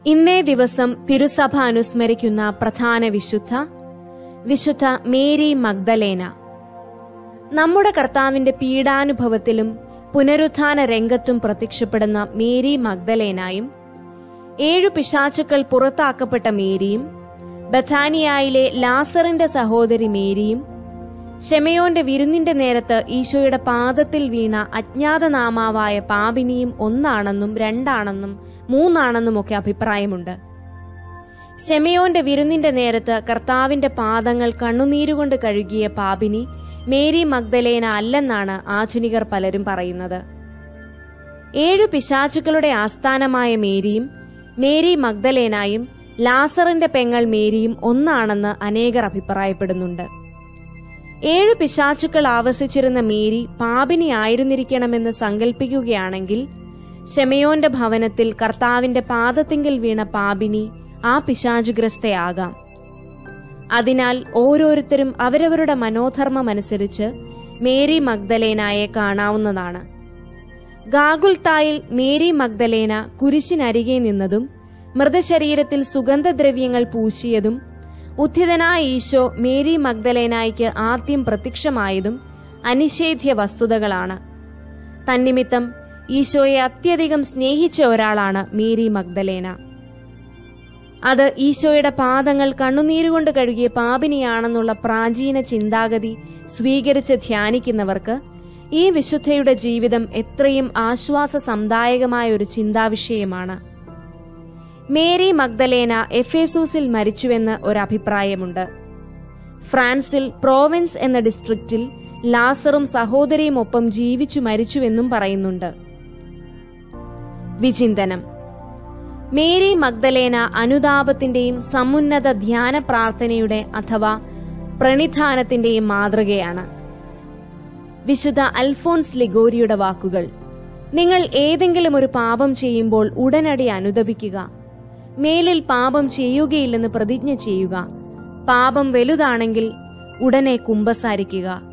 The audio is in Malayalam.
ഇന്നേ ദിവസം തിരുസഭ അനുസ്മരിക്കുന്ന പ്രധാന വിശുദ്ധ വിശുദ്ധ മേരി മഗ്ദലേന നമ്മുടെ കർത്താവിന്റെ പീഡാനുഭവത്തിലും പുനരുത്ഥാന രംഗത്തും പ്രത്യക്ഷപ്പെടുന്ന മേരി മഗ്ദലേനായും ഏഴു പിശാചുക്കൾ പുറത്താക്കപ്പെട്ട മേരിയും ബഥാനിയായിലെ ലാസറിന്റെ സഹോദരി മേരിയും ഷെമയോന്റെ വിരുന്നിന്റെ നേരത്ത് ഈശോയുടെ പാദത്തിൽ വീണ അജ്ഞാതനാമാവായ പാപിനിയും ഒന്നാണെന്നും രണ്ടാണെന്നും മൂന്നാണെന്നുമൊക്കെ അഭിപ്രായമുണ്ട് ഷെമയോന്റെ വിരുന്നിന്റെ നേരത്ത് കർത്താവിന്റെ പാദങ്ങൾ കണ്ണുനീരുകൊണ്ട് കഴുകിയ പാപിനി മേരി മഗ്ദലേന അല്ലെന്നാണ് ആധുനികർ പലരും പറയുന്നത് ഏഴു പിശാചുക്കളുടെ ആസ്ഥാനമായ മേരിയും മേരി മഗ്ദലേനായും ലാസറിന്റെ പെങ്ങൾ മേരിയും ഒന്നാണെന്ന് അനേകർ അഭിപ്രായപ്പെടുന്നുണ്ട് ഏഴു പിശാചുക്കൾ ആവസിച്ചിരുന്ന മേരി പാപിനി ആയിരുന്നിരിക്കണമെന്ന് സങ്കല്പിക്കുകയാണെങ്കിൽ ഷെമയോന്റെ ഭവനത്തിൽ കർത്താവിന്റെ പാദത്തിങ്കിൽ വീണ പാപിനി ആ പിശാചുഗ്രസ്തയാകാം അതിനാൽ ഓരോരുത്തരും അവരവരുടെ മനോധർമ്മമനുസരിച്ച് മേരി മഗ്ദലേനായെ കാണാവുന്നതാണ് ഗാഗുൽത്തായിൽ മേരി മഗ്ദലേന കുരിശിനരികെ നിന്നതും മൃതശരീരത്തിൽ സുഗന്ധദ്രവ്യങ്ങൾ പൂശിയതും ഉദ്ധിതനായ ഈശോ മേരി മഗ്ദലേനായ്ക്ക് ആദ്യം പ്രത്യക്ഷമായതും അനിഷേധ്യ വസ്തുതകളാണ് തന്നിമിത്തം ഈശോയെ അത്യധികം സ്നേഹിച്ച ഒരാളാണ് മേരി മഗ്ദലേന അത് ഈശോയുടെ പാദങ്ങൾ കണ്ണുനീരുകൊണ്ട് കഴുകിയ പാപിനിയാണെന്നുള്ള പ്രാചീന ചിന്താഗതി സ്വീകരിച്ച് ധ്യാനിക്കുന്നവർക്ക് ഈ വിശുദ്ധയുടെ ജീവിതം എത്രയും ആശ്വാസ സംദായകമായ ഒരു ചിന്താവിഷയമാണ് മേരി മഗ്ദലേന എഫേസൂസിൽ മരിച്ചുവെന്ന് ഒരഭിപ്രായമുണ്ട് ഫ്രാൻസിൽ പ്രോവിൻസ് എന്ന ഡിസ്ട്രിക്റ്റിൽ ലാസറും സഹോദരിയും ഒപ്പം ജീവിച്ചു മരിച്ചുവെന്നും പറയുന്നുണ്ട് വിചിന്തനം മേരി മഗ്ദലേന അനുതാപത്തിന്റെയും സമുന്നത ധ്യാന പ്രാർത്ഥനയുടെ അഥവാ പ്രണിധാനത്തിന്റെയും മാതൃകയാണ് വിശുദ്ധ അൽഫോൺസ് ലിഗോരിയുടെ വാക്കുകൾ നിങ്ങൾ ഏതെങ്കിലും ഒരു പാപം ചെയ്യുമ്പോൾ ഉടനടി അനുദപിക്കുക മേലിൽ പാപം ചെയ്യുകയില്ലെന്ന് പ്രതിജ്ഞ ചെയ്യുക പാപം വലുതാണെങ്കിൽ ഉടനെ കുമ്പസാരിക്കുക